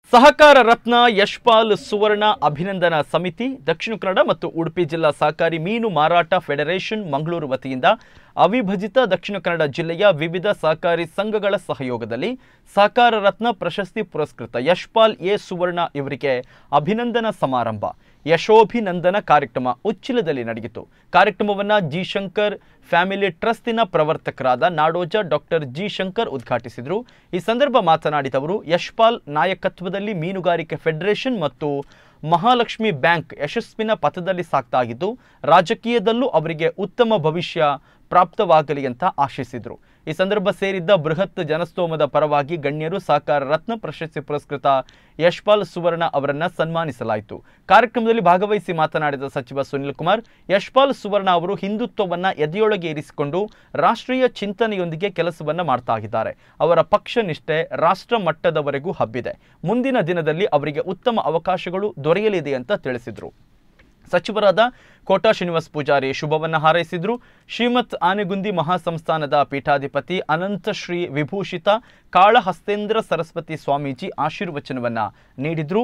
ಸಹಕಾರ ರತ್ನ ಯಶ್ಪಾಲ್ ಸುವರ್ಣ ಅಭಿನಂದನಾ ಸಮಿತಿ ದಕ್ಷಿಣ ಕನ್ನಡ ಮತ್ತು ಉಡುಪಿ ಜಿಲ್ಲಾ ಸಹಕಾರಿ ಮೀನು ಮಾರಾಟ ಫೆಡರೇಷನ್ ಮಂಗಳೂರು ವತಿಯಿಂದ ಅವಿಭಜಿತ ದಕ್ಷಿಣ ಕನ್ನಡ ಜಿಲ್ಲೆಯ ವಿವಿಧ ಸಹಕಾರಿ ಸಂಘಗಳ ಸಹಯೋಗದಲ್ಲಿ ಸಹಕಾರ ರತ್ನ ಪ್ರಶಸ್ತಿ ಪುರಸ್ಕೃತ ಯಶ್ಪಾಲ್ ಎ ಸುವರ್ಣ ಇವರಿಗೆ ಅಭಿನಂದನಾ ಸಮಾರಂಭ ಯಶೋಭಿನಂದನ ಕಾರ್ಯಕ್ರಮ ಉಚ್ಚಿಲದಲ್ಲಿ ನಡೆಯಿತು ಕಾರ್ಯಕ್ರಮವನ್ನು ಜಿ ಶಂಕರ್ ಫ್ಯಾಮಿಲಿ ಟ್ರಸ್ಟಿನ ಪ್ರವರ್ತಕರಾದ ನಾಡೋಜ ಡಾಕ್ಟರ್ ಜಿ ಶಂಕರ್ ಉದ್ಘಾಟಿಸಿದರು ಈ ಸಂದರ್ಭ ಮಾತನಾಡಿದವರು ಯಶ್ಪಾಲ್ ನಾಯಕತ್ವದಲ್ಲಿ ಮೀನುಗಾರಿಕೆ ಫೆಡರೇಷನ್ ಮತ್ತು ಮಹಾಲಕ್ಷ್ಮಿ ಬ್ಯಾಂಕ್ ಯಶಸ್ವಿನ ಪಥದಲ್ಲಿ ಸಾಗ್ತಾಗಿದ್ದು ರಾಜಕೀಯದಲ್ಲೂ ಅವರಿಗೆ ಉತ್ತಮ ಭವಿಷ್ಯ ಪ್ರಾಪ್ತವಾಗಲಿ ಅಂತ ಆಶಿಸಿದರು ಈ ಸಂದರ್ಭ ಸೇರಿದ್ದ ಬೃಹತ್ ಜನಸ್ತೋಮದ ಪರವಾಗಿ ಗಣ್ಯರು ಸಹಕಾರ ರತ್ನ ಪ್ರಶಸ್ತಿ ಪುರಸ್ಕೃತ ಯಶ್ಪಾಲ್ ಸುವರ್ಣ ಅವರನ್ನ ಸನ್ಮಾನಿಸಲಾಯಿತು ಕಾರ್ಯಕ್ರಮದಲ್ಲಿ ಭಾಗವಹಿಸಿ ಮಾತನಾಡಿದ ಸಚಿವ ಸುನಿಲ್ ಕುಮಾರ್ ಯಶ್ಪಾಲ್ ಸುವರ್ಣ ಅವರು ಹಿಂದುತ್ವವನ್ನ ಎದೆಯೊಳಗೆ ಇರಿಸಿಕೊಂಡು ರಾಷ್ಟ್ರೀಯ ಚಿಂತನೆಯೊಂದಿಗೆ ಕೆಲಸವನ್ನ ಮಾಡ್ತಾ ಇದ್ದಾರೆ ಅವರ ಪಕ್ಷ ನಿಷ್ಠೆ ರಾಷ್ಟ್ರ ಮಟ್ಟದವರೆಗೂ ಹಬ್ಬಿದೆ ಮುಂದಿನ ದಿನದಲ್ಲಿ ಅವರಿಗೆ ಉತ್ತಮ ಅವಕಾಶಗಳು ದೊರೆಯಲಿದೆ ಅಂತ ತಿಳಿಸಿದರು ಸಚಿವರಾದ ಕೋಟಾ ಶ್ರೀನಿವಾಸ್ ಪೂಜಾರಿ ಶುಭವನ್ನ ಹಾರೈಸಿದ್ರು ಶ್ರೀಮತ್ ಆನೆಗುಂದಿ ಮಹಾಸಂಸ್ಥಾನದ ಪೀಠಾಧಿಪತಿ ಅನಂತ ಶ್ರೀ ವಿಭೂಷಿತ ಕಾಳಹಸ್ತೇಂದ್ರ ಸರಸ್ವತಿ ಸ್ವಾಮೀಜಿ ಆಶೀರ್ವಚನವನ್ನ ನೀಡಿದ್ರು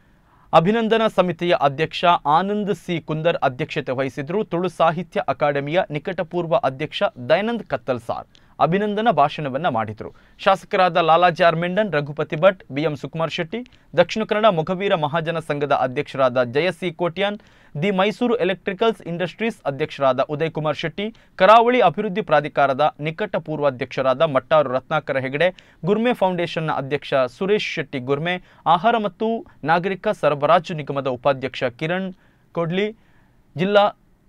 ಅಭಿನಂದನಾ ಸಮಿತಿಯ ಅಧ್ಯಕ್ಷ ಆನಂದ್ ಸಿ ಕುಂದರ್ ಅಧ್ಯಕ್ಷತೆ ವಹಿಸಿದ್ರು ತುಳು ಸಾಹಿತ್ಯ ಅಕಾಡೆಮಿಯ ನಿಕಟಪೂರ್ವ ಅಧ್ಯಕ್ಷ ದಯಾನಂದ್ ಕತ್ತಲ್ಸಾರ್ ಅಭಿನಂದನಾ ಭಾಷಣವನ್ನ ಮಾಡಿದರು ಶಾಸಕರಾದ ಲಾಲಾಜಿ ಆರ್ಮೆಂಡನ್ ರಘುಪತಿ ಭಟ್ ಬಿಎಂ ಸುಕುಮಾರ್ ಶೆಟ್ಟಿ ದಕ್ಷಿಣ ಕನ್ನಡ ಮೊಘವೀರ ಮಹಾಜನ ಸಂಘದ ಅಧ್ಯಕ್ಷರಾದ ಜಯಸಿ Kotian the Mysuru electricals industries ಅಧ್ಯಕ್ಷರಾದ ಉದಯ್ ಕುಮಾರ್ ಶೆಟ್ಟಿ ಕರಾವಳಿ ಅಭಿವೃದ್ಧಿ ಪ್ರಾಧಿಕಾರದ ನಿಕಟ ಪೂರ್ವಾಧ್ಯಕ್ಷರಾದ ಮಟ್ಟಾರು ರತ್ನಾಕರ ಹೆಗಡೆ ಗುರ್ಮೆ ಫೌಂಡೇಶನ್ನ ಅಧ್ಯಕ್ಷ ಸುರೇಶ್ ಶೆಟ್ಟಿ ಗುರ್ಮೆ ಆಹಾರ ಮತ್ತು ನಾಗರಿಕ ಸರಬರಾಜು ನಿಗಮದ ಉಪಾಧ್ಯಕ್ಷ ಕಿರಣ್ ಕೊಡ್ಲಿ ಜಿಲ್ಲಾ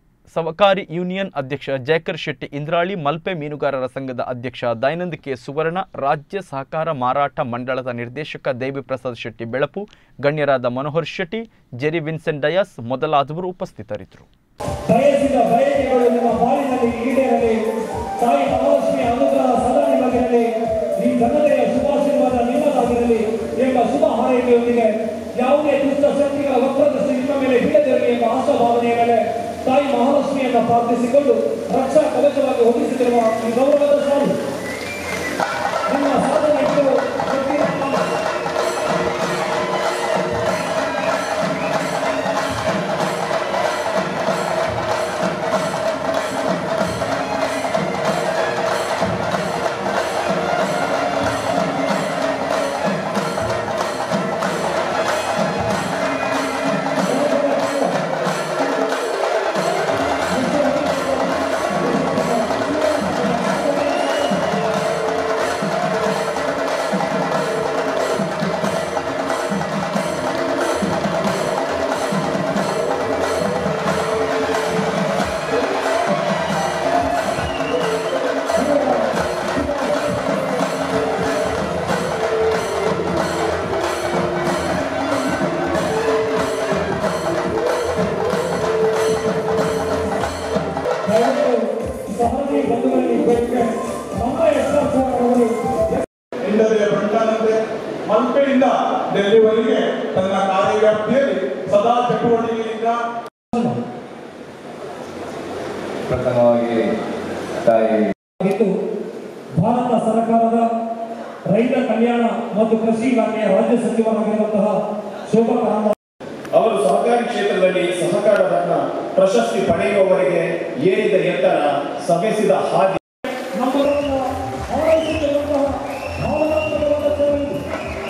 ಸಹಕಾರಿ ಯೂನಿಯನ್ ಅಧ್ಯಕ್ಷ ಜಯಕರ್ ಶೆಟ್ಟಿ ಇಂದ್ರಾಳಿ ಮಲ್ಪೆ ಮೀನುಗಾರರ ಸಂಘದ ಅಧ್ಯಕ್ಷ ದಯಾನಂದ್ ಕೆ ಸುವರ್ಣ ರಾಜ್ಯ ಸಹಕಾರ ಮಾರಾಟ ಮಂಡಳದ ನಿರ್ದೇಶಕ ದೇವಿ ಪ್ರಸಾದ್ ಶೆಟ್ಟಿ ಬೆಳಪು ಗಣ್ಯರಾದ Manohar Shetty Jerry Vincent Dias ಮೊದಲಾದವರು ಉಪಸ್ಥಿತರಿದ್ದರು ಬಯಸಿದ ಬಯಕೆಗಳು ನಿಮ್ಮ ಬಾಳಿನಲ್ಲಿ ಈಡೇರಲಿ ತಾಯಿ ಮಹಾಲಕ್ಷ್ಮಿಯ ಅನುಗ್ರಹ ಸದಾ ನಿಮಗಿರಲಿ ಈ ಜನತೆಯ ಶುಭಾಶೀರ್ವಾದ ನಿಮ್ಮದಾಗಿರಲಿ ಎಂಬ ಶುಭ ಹಾರೈಕೆಯೊಂದಿಗೆ ಯಾವುದೇ ದುಷ್ಟ ಶಕ್ತಿಗಳ ವಕ್ರದೃಷ್ಟಿ ನಿಮ್ಮ ಮೇಲೆ ಬೀಳದಿರಲಿ ಎಂಬ ಆಶಾಭಾವನೆಯ ಮೇಲೆ ತಾಯಿ ಮಹಾಲಕ್ಷ್ಮಿಯನ್ನು ಪ್ರಾರ್ಥಿಸಿಕೊಂಡು ರಕ್ಷಾ ಕವಚವಾಗಿ ಹೊಂದಿಸುತ್ತಿರುವ ಈ ಗೌರವದ ಸಾಲು ನಿಮ್ಮ ಸಾಧನೆ ಇಟ್ಟು ಶಕ್ತಿ ದಯವಿಟ್ಟು ಸಹೋದರಿ ಬಂಧುಗಳಲ್ಲಿ ಬೇಡಿಕೆ ನಮ್ಮ ಎಸ್ ಅವರು ಇಂಡರಿಯ ಬಂಟಾನಂತೆ ಮಲ್ಪೆಯಿಂದ ಡೆಲ್ಲಿವರೆಗೆ ತನ್ನ ಕಾರ್ಯವ್ಯಾಪ್ತಿಯಲ್ಲಿ ಸದಾ ಚಟುವಟಿಕೆಯಿಂದ ಪ್ರಥಮವಾಗಿ ತಾಯಿ ಆಗಿದ್ದು ಭಾರತ ಸರ್ಕಾರದ ರೈತ ಕಲ್ಯಾಣ ಮತ್ತು ಕೃಷಿ ಇಲಾಖೆಯ ರಾಜ್ಯ ಸಚಿವರಾಗಿರುವಂತಹ ಶೋಭಾ ಕರಂದ್ಲಾಜೆ ಅವರು ಸಹಕಾರಿ ಕ್ಷೇತ್ರದಲ್ಲಿ ಸಹಕಾರ ರತ್ನ ಪ್ರಶಸ್ತಿ ಪಡೆಯುವವರೆಗೆ ಏರಿದ ಎತ್ತರ ಸವೆಸಿದ ಹಾದಿ ನಮ್ಮವರನ್ನ ಆರೈಸುತ್ತಿರುವಂತಹ ಭಾವನಾತ್ಮಕವಾದ ಸೇವೆ ಇದು.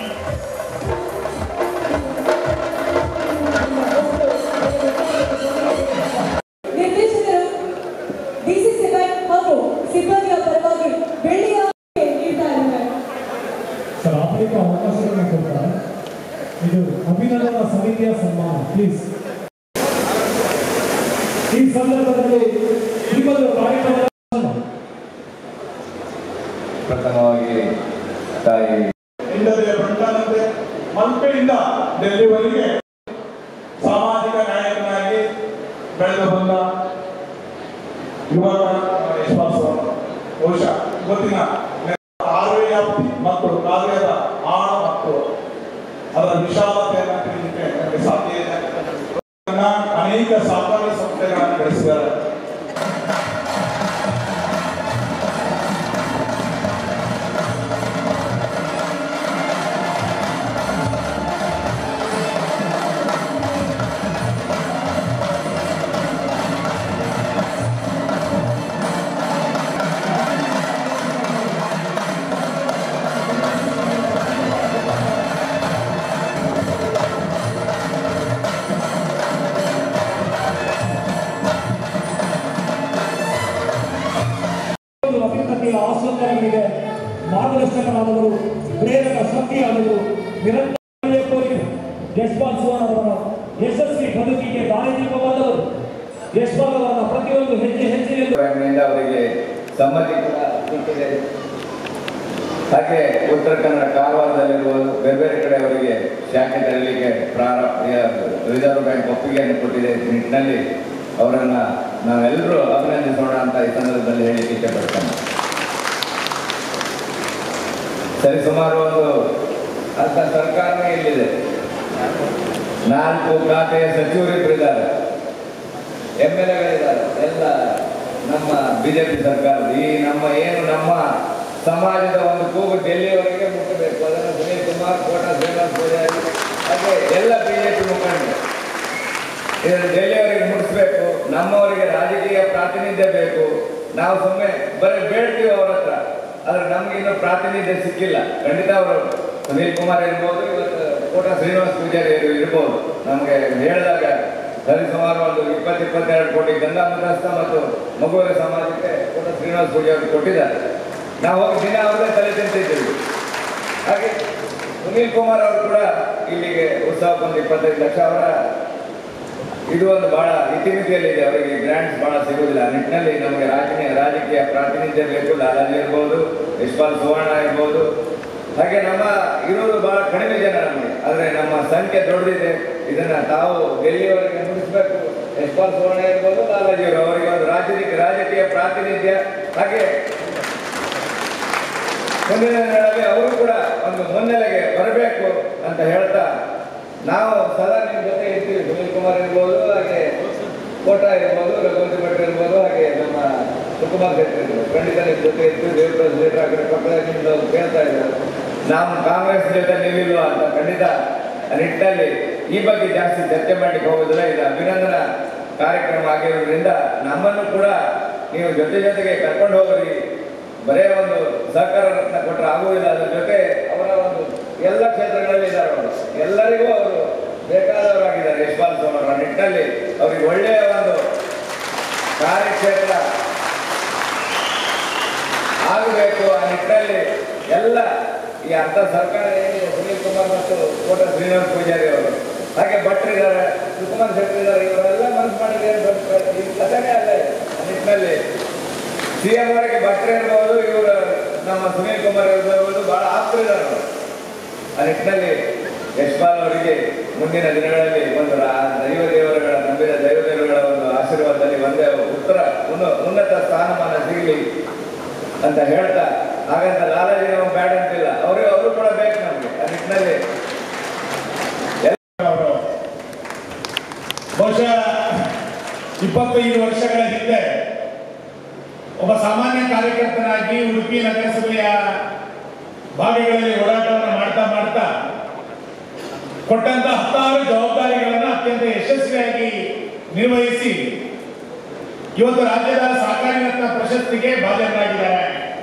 ನಿರ್ದೇಶಕರು ಡಿಸಿ ಸೆವೆನ್ ಹಾಗೂ ಸಿಬ್ಬಂದಿಯ ಪರವಾಗಿ ಬೆಳ್ಳಿಯ ನೀಡ್ತಾ ಇದ್ದಾರೆ ಸರ್ ಆಧುನಿಕ ಅವಕಾಶಗಳನ್ನ ಕೊಡ್ತಾರೆ ಇದು ಅಭಿನಂದನಾ ಸಮಿತಿಯ ಸನ್ಮಾನ ಪ್ಲೀಸ್ ಈ ಸಂದರ್ಭದಲ್ಲಿ ಈ ಒಂದು ಕಾರ್ಯಕ್ರಮದ ಪ್ರಥಮವಾಗಿ ತಾಯಿ ಇಂಡರಿಯ ಬಂಟಾನಂತೆ ಮಲ್ಪೆಯಿಂದ ಡೆಲ್ಲಿವರೆಗೆ ಸಾಮಾಜಿಕ ನಾಯಕನಾಗಿ ಬೆಳೆದು ಬಂದ ಯುವಕ ಯಶವಂತ ಬಹುಶಃ ಇವತ್ತಿನ ಕಾರ್ಯ ವ್ಯಾಪ್ತಿ ಮತ್ತು ಕಾರ್ಯದ ಆಳ ಮತ್ತು ಅದರ ವಿಶಾಲತೆಯನ್ನು ತಿಳಿಯಲಿಕ್ಕೆ ನನಗೆ ಸಾಧ್ಯ ಇದೆ ಅನೇಕ ಸಹಕಾರಿ ಸಂಸ್ಥೆಗಳನ್ನು ಬೆಳೆಸಿದ್ದಾರೆ ಯಶ್ಪಾಲ್ ಸುವರ್ಣ ಅವರ ಯಶಸ್ವಿ ಬದುಕಿಗೆ ದಾರಿದೀಪವಾದವರು ಯಶ್ಪಾಲ್ ಅವರ ಪ್ರತಿಯೊಂದು ಹೆಜ್ಜೆ ಹೆಜ್ಜೆಯಲ್ಲೂ ಬ್ಯಾಂಕ್ನಿಂದ ಅವರಿಗೆ ಸಮ್ಮತಿ ಕೂಡ ಸಿಕ್ಕಿದೆ ಹಾಗೆ ಉತ್ತರ ಕನ್ನಡ ಕಾರವಾರದಲ್ಲಿರುವುದು ಬೇರೆ ಬೇರೆ ಕಡೆ ಅವರಿಗೆ ಶಾಖೆ ತೆರಲಿಕ್ಕೆ ಪ್ರಾರಂಭ ರಿಸರ್ವ್ ಬ್ಯಾಂಕ್ ಒಪ್ಪಿಗೆಯನ್ನು ಕೊಟ್ಟಿದೆ ಈ ನಿಟ್ಟಿನಲ್ಲಿ ಅವರನ್ನು ನಾವೆಲ್ಲರೂ ಅಭಿನಂದಿಸೋಣ ಅಂತ ಈ ಸಂದರ್ಭದಲ್ಲಿ ಹೇಳಲಿಕ್ಕೆ ಇಷ್ಟಪಡ್ತೇನೆ ಸರಿ ಸುಮಾರು ಒಂದು ಅಂತ ಸರ್ಕಾರನೇ ಇಲ್ಲಿದೆ ನಾಲ್ಕು ಖಾತೆಯ ಸಚಿವರಿಬ್ಬರು ಇದ್ದಾರೆ ಎಮ್ ಎಲ್ ಎಗಳಿದ್ದಾರೆ ಎಲ್ಲ ನಮ್ಮ ಬಿಜೆಪಿ ಸರ್ಕಾರದ ಈ ನಮ್ಮ ಏನು ನಮ್ಮ ಸಮಾಜದ ಒಂದು ಕೂಗು ಡೆಲ್ಲಿಯವರೆಗೆ ಮುಟ್ಟಬೇಕು ಅದನ್ನು ಸುನೀಲ್ ಕುಮಾರ್ ಕೋಟ ಶ್ರೀನಿವಾಸ್ ಪೂಜಾರಿ ಹಾಗೆ ಎಲ್ಲ ಬಿಜೆಪಿ ಮುಖಂಡರು ಇದನ್ನು ಡೆಲ್ಲಿಯವರೆಗೆ ಮುಟ್ಟಿಸ್ಬೇಕು ನಮ್ಮವರಿಗೆ ರಾಜಕೀಯ ಪ್ರಾತಿನಿಧ್ಯ ಬೇಕು ನಾವು ಸುಮ್ಮನೆ ಬರೀ ಬೇಡ್ತೀವಿ ಅವ್ರ ಹತ್ರ ಆದ್ರೆ ನಮ್ಗೆ ಇನ್ನೂ ಪ್ರಾತಿನಿಧ್ಯ ಸಿಕ್ಕಿಲ್ಲ ಖಂಡಿತ ಅವರು ಸುನೀಲ್ ಕುಮಾರ್ ಇರ್ಬೋದು ಇವತ್ತು ಕೋಟ ಶ್ರೀನಿವಾಸ್ ಪೂಜಾರಿ ಅವರು ಇರ್ಬೋದು ನಮಗೆ ಹೇಳಿದಾಗ ಸರಿಸುಮಾರು ಒಂದು ಇಪ್ಪತ್ತು ಇಪ್ಪತ್ತೆರಡು ಕೋಟಿ ಗಂಗಾ ಮತಸ್ಥ ಮತ್ತು ಮಗುವಿನ ಸಮಾಜಕ್ಕೆ ಕೋಟ ಶ್ರೀನಿವಾಸ್ ಪೂಜಾರಿ ಕೊಟ್ಟಿದ್ದಾರೆ ನಾವು ಹೋಗಿ ದಿನ ಅವ್ರದ್ದೇ ತಲೆ ತಿಂತಿದ್ದೀವಿ ಹಾಗೆ ಸುನೀಲ್ ಕುಮಾರ್ ಅವರು ಕೂಡ ಇಲ್ಲಿಗೆ ಉತ್ಸವಕ್ಕೆ ಒಂದು ಇಪ್ಪತ್ತೈದು ಲಕ್ಷ ಅವರ ಇದು ಒಂದು ಬಹಳ ಇತಿಮಿತಿಯಲ್ಲಿದೆ ಅವರಿಗೆ ಗ್ರಾಂಟ್ಸ್ ಬಹಳ ಸಿಗುವುದಿಲ್ಲ ಆ ನಿಟ್ಟಿನಲ್ಲಿ ನಮಗೆ ರಾಜಕೀಯ ರಾಜಕೀಯ ಪ್ರಾತಿನಿಧ್ಯ ಬೇಕು ಲಾಲಾಜಿ ಇರ್ಬೋದು ಯಶ್ಪಾಲ್ ಸುವರ್ಣ ಇರ್ಬೋದು ಹಾಗೆ ನಮ್ಮ ಇರೋದು ಬಹಳ ಕಡಿಮೆ ಜನ ನಮಗೆ ಆದರೆ ನಮ್ಮ ಸಂಖ್ಯೆ ದೊಡ್ಡದಿದೆ ಇದನ್ನ ತಾವು ಡೆಲ್ಲಿಯವರೆಗೆ ಮುಗಿಸ್ಬೇಕು ಯಶ್ಪಾಲ್ ಸುವರ್ಣ ಇರ್ಬೋದು ಲಾಲಾಜಿ ಅವರು ಅವರಿಗೆ ಒಂದು ರಾಜಕೀಯ ರಾಜಕೀಯ ಪ್ರಾತಿನಿಧ್ಯ ಹಾಗೆ ಮುಂದಿನ ದಿನಗಳಲ್ಲಿ ಅವರು ಕೂಡ ಒಂದು ಮುನ್ನೆಲೆಗೆ ಬರಬೇಕು ಅಂತ ಹೇಳ್ತಾ ನಾವು ಸದಾ ನಿಮ್ಮ ಜೊತೆ ಇರ್ತೀವಿ ಸುನೀಲ್ ಕುಮಾರ್ ಇರ್ಬೋದು ಹಾಗೆ ಕೋಟ ಇರ್ಬೋದು ರಘುವಂತಿ ಭಟ್ ಇರ್ಬೋದು ಹಾಗೆ ನಮ್ಮ ಸುಕುಮಾರ್ ಶೆಟ್ಟಿ ಇರ್ಬೋದು ಖಂಡಿತ ನಿಮ್ಮ ಜೊತೆ ಇರ್ತೀವಿ ದೇವರಾಜ್ ಲೀಡರ್ ಆ ಕಡೆ ಪಕ್ಕದಲ್ಲಿ ನಿಮ್ದು ಕೇಳ್ತಾ ಇದ್ದಾರೆ ನಾವು ಕಾಂಗ್ರೆಸ್ ಜೊತೆ ನಿಲ್ಲಿಲ್ವಾ ಅಂತ ಖಂಡಿತ ಆ ನಿಟ್ಟಿನಲ್ಲಿ ಈ ಬಗ್ಗೆ ಜಾಸ್ತಿ ಚರ್ಚೆ ಮಾಡಲಿಕ್ಕೆ ಹೋಗೋದಿಲ್ಲ ಇದು ಅಭಿನಂದನಾ ಕಾರ್ಯಕ್ರಮ ಆಗಿರೋದ್ರಿಂದ ನಮ್ಮನ್ನು ಕೂಡ ನೀವು ಜೊತೆ ಜೊತೆಗೆ ಕರ್ಕೊಂಡು ಹೋಗ್ರಿ ಬರೇ ಒಂದು ಸಹಕಾರ ರತ್ನ ಕೊಟ್ಟರೆ ಆಗುವುದಿಲ್ಲ ಅದ್ರ ಜೊತೆ ಅವರ ಒಂದು ಎಲ್ಲ ಕ್ಷೇತ್ರಗಳಲ್ಲಿ ಇದ್ದಾರೆ ಅವರು ಎಲ್ಲರಿಗೂ ಅವರು ಬೇಕಾದವರಾಗಿದ್ದಾರೆ ಯಶ್ಪಾಲ್ ಸ್ವಾಮಿ ಅವರ ನಿಟ್ಟಿನಲ್ಲಿ ಅವರಿಗೆ ಒಳ್ಳೆಯ ಒಂದು ಕಾರ್ಯಕ್ಷೇತ್ರ ಆಗಬೇಕು ಆ ನಿಟ್ಟಿನಲ್ಲಿ ಎಲ್ಲ ಈ ಅರ್ಧ ಸರ್ಕಾರ ಏನಿದೆ ಸುನೀಲ್ ಕುಮಾರ್ ಮತ್ತು ಕೋಟ ಶ್ರೀನಿವಾಸ್ ಪೂಜಾರಿ ಅವರು ಹಾಗೆ ಭಟ್ರಿದ್ದಾರೆ ಸುಕುಮಾರ್ ಶೆಟ್ಟಿ ಇದ್ದಾರೆ ಇವರೆಲ್ಲ ಮನಸ್ಸು ಮಾಡಿದ್ದಾರೆ ಈ ಕಥೆನೇ ಅಲ್ಲ ಇದು. ಆ ನಿಟ್ಟಿನಲ್ಲಿ ಸಿ ಎಂ ಅವರಿಗೆ ಭಟ್ರೆ ಇರ್ಬೋದು ಇವರು ನಮ್ಮ ಸುನೀಲ್ ಕುಮಾರ್ ಇರ್ಬೋದು ಬಹಳ ಆಪ್ತರಿದ್ದಾರೆ ಅವರು ಆ ನಿಟ್ಟಿನಲ್ಲಿ ಯಶ್ಪಾಲ್ ಅವರಿಗೆ ಮುಂದಿನ ದಿನಗಳಲ್ಲಿ ಒಂದು ರಾ- ದೈವ ದೇವರುಗಳ ನಂಬಿದ ದೈವ ದೇವರುಗಳ ಒಂದು ಆಶೀರ್ವಾದದಲ್ಲಿ ಒಂದೇ ಉತ್ತರ ಉನ್ನ- ಉನ್ನತ ಸ್ಥಾನಮಾನ ಸಿಗಲಿ ಅಂತ ಹೇಳ್ತಾ ಹಾಗಂತ ಲಾಲಾಜಿ ನಾವು ಬ್ಯಾಡ್ ಅಂತಿಲ್ಲ ಅವರು ಅವರು ಕೂಡ ಬೇಕು ನಮಗೆ ಆ ನಿಟ್ಟಿನಲ್ಲಿ ಅವರು ಬಹುಶಃ ಇಪ್ಪತ್ತೈದು ವರ್ಷಗಳ ಹಿಂದೆ ಒಬ್ಬ ಸಾಮಾನ್ಯ ಕಾರ್ಯಕರ್ತನಾಗಿ ಉಡುಪಿ ನಗರಸಭೆಯ ಭಾಗಗಳಲ್ಲಿ ಓಡಾಟವನ್ನು ಮಾಡ್ತಾ ಮಾಡ್ತಾ ಕೊಟ್ಟಂತ ಹತ್ತಾರು ಜವಾಬ್ದಾರಿಗಳನ್ನು ಅತ್ಯಂತ ಯಶಸ್ವಿಯಾಗಿ ನಿರ್ವಹಿಸಿ ಇವತ್ತು ರಾಜ್ಯದ ಸಹಕಾರಿ ರತ್ನ ಪ್ರಶಸ್ತಿಗೆ ಭಾಜನರಾಗಿದ್ದಾರೆ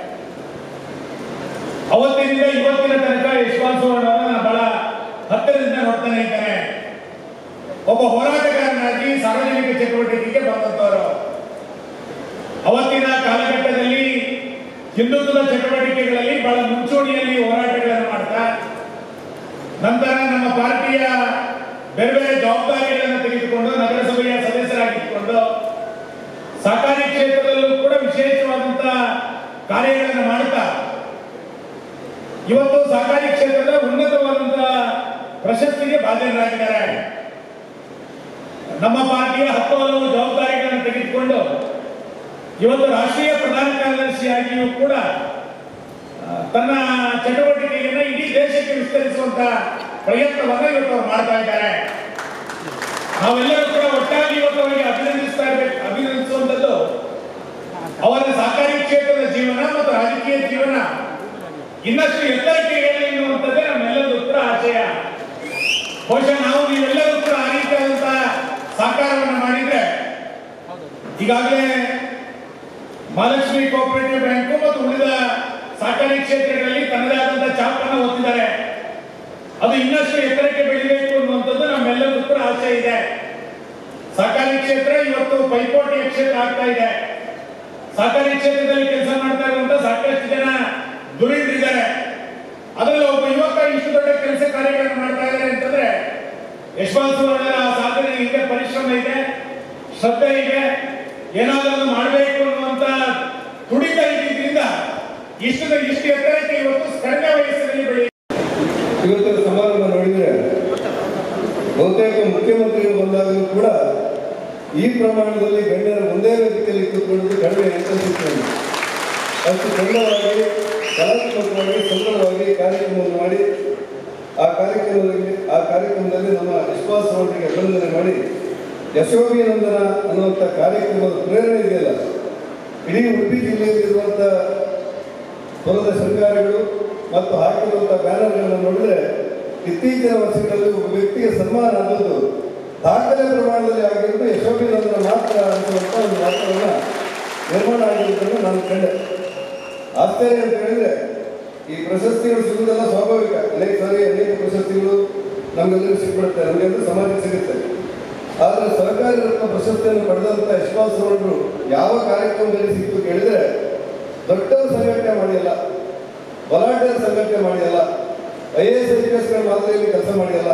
ಅವತ್ತಿನಿಂದ ಇವತ್ತಿನ ತನಕ ಯಶವಂತ್ ಸುವರ್ಣ ಅವರನ್ನ ಬಹಳ ಹತ್ತಿರದಿಂದ ನೋಡ್ತಾನೆ ಇದ್ದಾನೆ ಒಬ್ಬ ಹೋರಾಟಗಾರನಾಗಿ ಸಾರ್ವಜನಿಕ ಚಟುವಟಿಕೆಗೆ ಬಂದಂತವರು ಅವತ್ತಿನ ಕಾಲಘಟ್ಟದಲ್ಲಿ ಹಿಂದುತ್ವದ ಚಟುವಟಿಕೆಗಳಲ್ಲಿ ಬಹಳ ಮುಂಚೂಣಿಯಲ್ಲಿ ಹೋರಾಟಗಳನ್ನು ಮಾಡ್ತಾ ನಂತರ ನಮ್ಮ ಪಾರ್ಟಿಯ ಬೇರೆ ಬೇರೆ ಜವಾಬ್ದಾರಿಗಳನ್ನು ತೆಗೆದುಕೊಂಡು ನಗರಸಭೆಯ ಸದಸ್ಯರಾಗಿದ್ದುಕೊಂಡು ಸಹಕಾರಿ ಕ್ಷೇತ್ರದಲ್ಲೂ ಕೂಡ ವಿಶೇಷವಾದಂತಹ ಕಾರ್ಯಗಳನ್ನು ಮಾಡುತ್ತಾ ಇವತ್ತು ಸಹಕಾರಿ ಕ್ಷೇತ್ರದ ಉನ್ನತವಾದಂತಹ ಪ್ರಶಸ್ತಿಗೆ ಭಾಜನರಾಗಿದ್ದಾರೆ ನಮ್ಮ ಪಾರ್ಟಿಯ ಹತ್ತು ಹಲವು ಜವಾಬ್ದಾರಿಗಳನ್ನು ತೆಗೆದುಕೊಂಡು ಇವತ್ತು ರಾಷ್ಟ್ರೀಯ ಪ್ರಧಾನ ಕಾರ್ಯದರ್ಶಿಯಾಗಿಯೂ ಕೂಡ ಆ, ತನ್ನ ಚಟುವಟಿಕೆಯನ್ನು ಇಡೀ ದೇಶಕ್ಕೆ ವಿಸ್ತರಿಸುವಂತ ಪ್ರಯತ್ನವನ್ನು ಇವತ್ತು ಅವರು ಮಾಡ್ತಾ ಇದ್ದಾರೆ ನಾವೆಲ್ಲರೂ ಕೂಡ ಒಟ್ಟಾಗಿ ಇವತ್ತು ಅವರಿಗೆ ಅಭಿನಂದಿಸ್ತಾ ಇರ್ಬೇಕು ಅಭಿನಂದಿಸುವಂಥದ್ದು ಅವರ ಸಹಕಾರಿ ಕ್ಷೇತ್ರದ ಜೀವನ ಮತ್ತು ರಾಜಕೀಯ ಜೀವನ ಇನ್ನಷ್ಟು ಎತ್ತರಕ್ಕೆ ಏರಲಿ ಎನ್ನುವಂಥದ್ದೇ ನಮ್ಮೆಲ್ಲರ ಉತ್ತರ ಆಶಯ ಬಹುಶಃ ನಾವು ನೀವೆಲ್ಲರೂ ಕೂಡ ಆ ರೀತಿಯಾದಂತಹ ಸಹಕಾರವನ್ನು ಮಾಡಿದ್ರೆ ಈಗಾಗಲೇ ಮಹಾಲಕ್ಷ್ಮಿ ಕೋಆಪರೇಟಿವ್ ಬ್ಯಾಂಕು ಮತ್ತು ಉಳಿದ ಸಹಕಾರಿ ಕ್ಷೇತ್ರಗಳಲ್ಲಿ ತನ್ನದೇ ಆದಂತಹ ಚಾಪನ್ನು ಹೊತ್ತಿದ್ದಾರೆ ಅದು ಇನ್ನಷ್ಟು ಎತ್ತರಕ್ಕೆ ಬೆಳಿಬೇಕು ಅನ್ನುವಂಥದ್ದು ನಮ್ಮೆಲ್ಲರಿಗೂ ಕೂಡ ಆಸೆ ಇದೆ ಸಹಕಾರಿ ಕ್ಷೇತ್ರ ಇವತ್ತು ಪೈಪೋಟಿಯ ಕ್ಷೇತ್ರ ಆಗ್ತಾ ಇದೆ ಸಹಕಾರಿ ಕ್ಷೇತ್ರದಲ್ಲಿ ಕೆಲಸ ಮಾಡ್ತಾ ಇರುವಂತ ಸಾಕಷ್ಟು ಜನ ದುರಿದ್ರಿದ್ದಾರೆ ಅದರಲ್ಲಿ ಒಬ್ಬ ಯುವಕ ಇಷ್ಟು ದೊಡ್ಡ ಕೆಲಸ ಕಾರ್ಯಗಳನ್ನು ಮಾಡ್ತಾ ಇದ್ದಾರೆ ಅಂತಂದ್ರೆ ಪರಿಶ್ರಮ ಇದೆ ಶ್ರದ್ಧೆ ಇದೆ ಏನಾದರೂ ಮಾಡಬೇಕು ಅನ್ನುವಂತ ತುಡಿತ ಇದ್ದಿದ್ರಿಂದ ಇಷ್ಟು ಇಷ್ಟು ಎತ್ತರಕ್ಕೆ ಇವತ್ತು ಕಡಿಮೆ ವಯಸ್ಸಿನಲ್ಲಿ ಬೆಳೆಯ ಇವತ್ತಿನ ಸಮಾರಂಭ ನೋಡಿದರೆ ಬಹುತೇಕ ಮುಖ್ಯಮಂತ್ರಿಗಳು ಬಂದಾಗಲೂ ಕೂಡ ಈ ಪ್ರಮಾಣದಲ್ಲಿ ಗಣ್ಯರ ಒಂದೇ ವೇದಿಕೆಯಲ್ಲಿ ಕೂತ್ಕೊಳ್ಳೋದು ಕಡಿಮೆ ಅಂತ ಅನಿಸುತ್ತೆ ನನಗೆ. ಅಷ್ಟು ಚಂದವಾಗಿ ಕಲಾತ್ಮಕವಾಗಿ ಸುಂದರವಾಗಿ ಕಾರ್ಯಕ್ರಮವನ್ನು ಮಾಡಿ ಆ ಕಾರ್ಯಕ್ರಮದಲ್ಲಿ ಆ ಕಾರ್ಯಕ್ರಮದಲ್ಲಿ ನಮ್ಮ ವಿಶ್ವಾಸ ಅವರಿಗೆ ಅಭಿನಂದನೆ ಮಾಡಿ ಯಶೋಭಿನಂದನ ಅನ್ನುವಂಥ ಕಾರ್ಯಕ್ರಮದ ಪ್ರೇರಣೆ ಇದೆಯಲ್ಲ ಇಡೀ ಉಡುಪಿ ಜಿಲ್ಲೆಯಲ್ಲಿರುವಂಥ ಹೊಲದ ಶೃಂಗಾರಗಳು ಮತ್ತು ಹಾಕಿರುವಂಥ ಬ್ಯಾನರ್ಗಳನ್ನು ನೋಡಿದರೆ ಇತ್ತೀಚಿನ ವರ್ಷಗಳಲ್ಲಿ ಒಬ್ಬ ವ್ಯಕ್ತಿಗೆ ಸನ್ಮಾನ ಆದದ್ದು ದಾಖಲೆ ಪ್ರಮಾಣದಲ್ಲಿ ಆಗಿರುವುದು ಯಶೋಭಿನಂದನ ಮಾತ್ರ ಅನ್ನುವಂಥ ಒಂದು ವಾತಾವರಣ ನಿರ್ಮಾಣ ಆಗಿರುವುದನ್ನು ನಾನು ಕಂಡೆ ಆಶ್ಚರ್ಯ ಅಂತ ಹೇಳಿದ್ರೆ ಈ ಪ್ರಶಸ್ತಿಗಳು ಸಿಗುವುದೆಲ್ಲ ಸ್ವಾಭಾವಿಕ ಅನೇಕ ಸಾರಿ ಅನೇಕ ಪ್ರಶಸ್ತಿಗಳು ನಮಗೆಲ್ಲರಿಗೂ ಸಿಗ್ಬಿಡುತ್ತೆ ನಮಗೆಲ್ಲರೂ ಸಮಾಜಕ್ಕೆ ಸಿಗುತ್ತೆ ಆದರೆ ಸರ್ಕಾರಿ ರತ್ನ ಪ್ರಶಸ್ತಿಯನ್ನು ಪಡೆದಂಥ ಯಶವಂತರವರು ಯಾವ ಕಾರ್ಯಕ್ರಮದಲ್ಲಿ ಸಿಕ್ತು ಕೇಳಿದ್ರೆ ದೊಡ್ಡವರು ಸಂಘಟನೆ ಮಾಡಿಲ್ಲ ಬಲಾಢ್ಯರ ಸಂಘಟನೆ ಮಾಡಿಲ್ಲ I A S I P ಎಸ್ಗಳ ಮಾದರಿಯಲ್ಲಿ ಕೆಲಸ ಮಾಡಿಲ್ಲ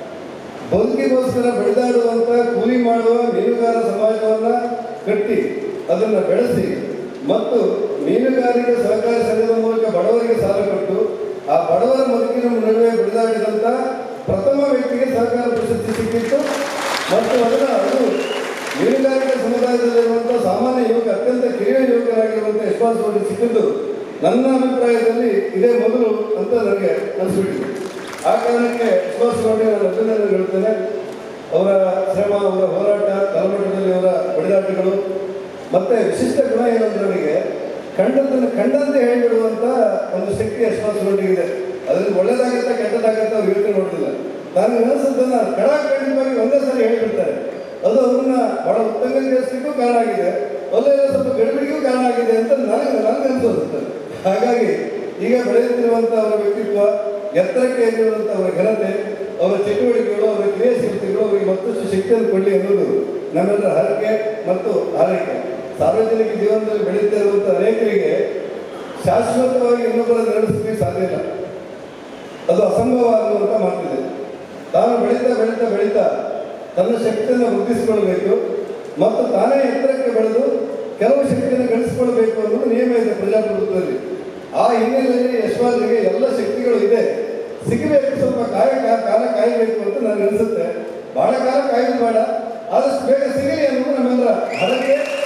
ಬದುಕಿಗೋಸ್ಕರ ಬೆಳೆದಾಡುವಂಥ ಕೂಲಿ ಮಾಡುವ ಮೀನುಗಾರ ಸಮಾಜವನ್ನ ಕಟ್ಟಿ ಅದನ್ನು ಬೆಳೆಸಿ ಮತ್ತು ಮೀನುಗಾರಿಕೆ ಸಹಕಾರಿ ಸಂಘದ ಮೂಲಕ ಬಡವರಿಗೆ ಸಾಲ ಕೊಟ್ಟು ಆ ಬಡವರ ಬದುಕಿನ ನಡುವೆ ಬೆಳೆದಾಡಿದಂಥ ಪ್ರಥಮ ವ್ಯಕ್ತಿಗೆ ಸಹಕಾರ ಪ್ರಶಸ್ತಿ ಸಿಕ್ಕಿತ್ತು ಮತ್ತು ಅದನ್ನು ಅದು ಮೀನುಗಾರಿಕೆ ಸಮುದಾಯದಲ್ಲಿರುವಂಥ ಸಾಮಾನ್ಯ ಯುವಕ ಅತ್ಯಂತ ಕಿರಿಯ ಯುವಕರಾಗಿರುವಂಥ ಯಶವಂತ ಅವರಿಗೆ ಸಿಕ್ಕಿದ್ದು ನನ್ನ ಅಭಿಪ್ರಾಯದಲ್ಲಿ ಇದೇ ಮೊದಲು ಅಂತ ನನಗೆ ಅನಿಸ್ಬಿಟ್ಟಿದೆ ಆ ಕಾರಣಕ್ಕೆ ಯಶವಂತ ಅವರಿಗೆ ನಾನು ಅಭಿನಂದನೆ ಹೇಳ್ತೇನೆ ಅವರ ಶ್ರಮ ಅವರ ಹೋರಾಟ ತಳಮಟ್ಟದಲ್ಲಿ ಅವರ ಬಡಿದಾಟಗಳು ಮತ್ತೆ ವಿಶಿಷ್ಟ ಗುಣ ಏನಂದ್ರೆ ಅವರಿಗೆ ಕಂಡದ್ದನ್ನು ಕಂಡಂತೆ ಹೇಳಿಬಿಡುವಂತ ಒಂದು ಶಕ್ತಿ ಯಶವಂತರೊಟ್ಟಿಗಿದೆ ಅದರಿಂದ ಒಳ್ಳೇದಾಗತ್ತಾ ಕೆಟ್ಟದಾಗತ್ತಾ ಅವ್ರು ಯೋಚನೆ ನೋಡಲಿಲ್ಲ ನಾನು ಅನಿಸುತ್ತನ್ನ ಕಡ ಖಂಡಿತವಾಗಿ ಒಂದೇ ಸರಿ ಹೇಳಿಬಿಡ್ತಾರೆ ಅದು ಅವ್ರನ್ನ ಬಹಳ ಉತ್ತಂಗಕ್ಕೆ ಕಾರಣ ಆಗಿದೆ ಅಲ್ಲೆಲ್ಲ ಸ್ವಲ್ಪ ಗಡಿಬಿಡಿಗೂ ಕಾರಣ ಆಗಿದೆ ಅಂತ ನನಗೆ ನನಗೆ ಅನ್ಸೋದು ಹಾಗಾಗಿ ಈಗ ಬೆಳೆಯುತ್ತಿರುವಂಥ ಅವರ ವ್ಯಕ್ತಿತ್ವ ಎತ್ತರಕ್ಕೆ ಏರಿರುವಂಥ ಅವರ ಘನತೆ ಅವರ ಚಟುವಟಿಕೆಗಳು ಅವರ ಕ್ರಿಯಾಶೀಲತೆಗಳು ಅವರಿಗೆ ಮತ್ತಷ್ಟು ಶಕ್ತಿಯನ್ನು ಕೊಡಲಿ ಅನ್ನೋದು ನಮ್ಮೆಲ್ಲರ ಹರಕೆ ಮತ್ತು ಆರೈಕೆ ಸಾರ್ವಜನಿಕ ಜೀವನದಲ್ಲಿ ಬೆಳೀತಾ ಇರುವಂಥ ಅನೇಕರಿಗೆ ಶಾಶ್ವತವಾಗಿ ಇನ್ನೊಬ್ಬರ ನಡೆಸಲಿಕ್ಕೆ ಸಾಧ್ಯ ಇಲ್ಲ ಅದು ಅಸಂಭವ ಅನ್ನುವಂಥ ಮಾತಿದೆ ತಾನು ಬೆಳೀತಾ ಬೆಳೀತಾ ಬೆಳೀತಾ ತನ್ನ ಶಕ್ತಿಯನ್ನು ವೃದ್ಧಿಸಿಕೊಳ್ಬೇಕು ಮತ್ತು ತಾನೇ ಎತ್ತರಕ್ಕೆ ಬೆಳೆದು ಕೆಲವು ಶಕ್ತಿಯನ್ನು ಗಳಿಸಿಕೊಳ್ಬೇಕು ಅನ್ನೋದು ನಿಯಮ ಇದೆ ಪ್ರಜಾಪ್ರಭುತ್ವದಲ್ಲಿ ಆ ಹಿನ್ನೆಲೆಯಲ್ಲಿ ಯಶವಂತರಿಗೆ ಎಲ್ಲ ಶಕ್ತಿಗಳು ಇದೆ ಸಿಗಬೇಕು ಸ್ವಲ್ಪ ಕಾಯ ಕಾ- ಕಾಲ ಕಾಯಬೇಕು ಅಂತ ನನಗೆ ಅನಿಸುತ್ತೆ ಬಹಳ ಕಾಲ ಕಾಯೋದು ಬೇಡ ಆದಷ್ಟು ಬೇಗ ಸಿಗಲಿ ಅನ್ನೋದು ನಮ್ಮೆಲ್ಲರ ಹರಕೆ